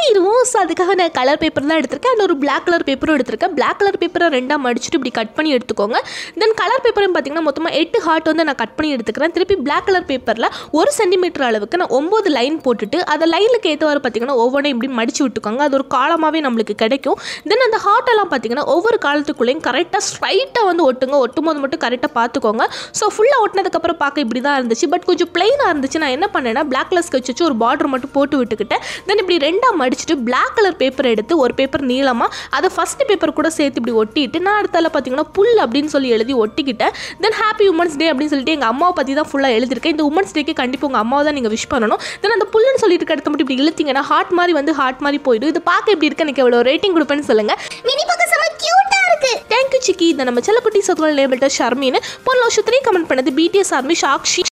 ஒட்டிடுவோம் so அதுக்காக நான் colour paper தான் எடுத்திருக்கேன் அண்ட் ஒரு பிளாக் கலர் பேப்பரும் எடுத்திருக்கேன் பிளாக் கலர் பேப்பரை ரெண்டாக மடிச்சுட்டு இப்படி கட் பண்ணி எடுத்துக்கோங்க தென் கலர் பேப்பரும் பார்த்தீங்கன்னா மொத்தமாக எட்டு ஹார்ட் வந்து நான் கட் பண்ணி எடுத்துக்கிறேன் திருப்பி பிளாக் கலர் பேப்பரில் ஒரு சென்டிமீட்டர் அளவுக்கு நான் ஒம்பது லைன் போட்டுட்டு அதை லைனுக்கு ஏற்றவாறு பார்த்தீங்கன்னா ஒவ்வொன்றும் இப்படி மடிச்சு விட்டுக்கோங்க அது ஒரு காலமாகவே நம்மளுக்கு கிடைக்கும் தென் அந்த ஹார்ட் எல்லாம் பார்த்தீங்கன்னா ஒவ்வொரு காலத்துக்குள்ளேயும் கரெக்டாக ஸ்ட்ரைட்டாக வந்து ஒட்டுங்க ஒட்டும் போது மட்டும் கரெக்டாக பார்த்துக்கோங்க ஸோ ஃபுல்லாக ஒட்டினதுக்கப்புறம் பார்க்க இப்படி தான் இருந்துச்சு பட் கொஞ்சம் பிளைனாக இருந்துச்சு நான் என்ன பண்ணேன்னா பிளாக் கலர் ஸ்கெட்ச் வச்சு ஒரு பார்டர் மட்டும் போட்டு விட்டுக்கிட்டேன் தென் இப்படி ரெண்டாக மடிச்சுட்டு பிளாக் கலர் பேப்பர் எடுத்து ஒரு பேப்பர் நீளமாக அதை ஃபஸ்ட் பேப்பர் கூட சேர்த்து இப்படி ஒட்டிட்டு நான் அடுத்தால பார்த்தீங்கன்னா புல் அப்படின்னு சொல்லி எழுதி ஒட்டிக்கிட்டேன் தென் ஹாப்பி உமன்ஸ் டே அப்படின்னு சொல்லிட்டு எங்கள் அம்மாவை பற்றி தான் ஃபுல்லாக எழுதிருக்கேன் இந்த உமன்ஸ் டேக்கு கண்டிப்பாக உங்கள் அம்மாவை தான் நீங்கள் விஷ் பண்ணணும் தென் அந்த புல்லுன்னு சொல்லிட்டு அடுத்த மட்டும் இப்படி இழுத்தீங்கன்னா ஹார்ட் மாதிரி வந்து ஹார்ட் மாதிரி போயிடும் இது பார்க்க எப்படி இருக்கு எனக்கு எவ்வளோ ரேட்டிங் கொடுப்பேன்னு சொல்லுங்கள் மினி பக்கம் செம கியூட்டா இருக்கு தேங்க்யூ சிக்கி இந்த நம்ம செல்லக்குட்டி சத்துவல் லேபிள்ட்ட ஷர்மின்னு போன வருஷத்துலேயும் கமெண்ட் பண்ணது பிடிஎஸ் ஆர்மி சாக்ஷி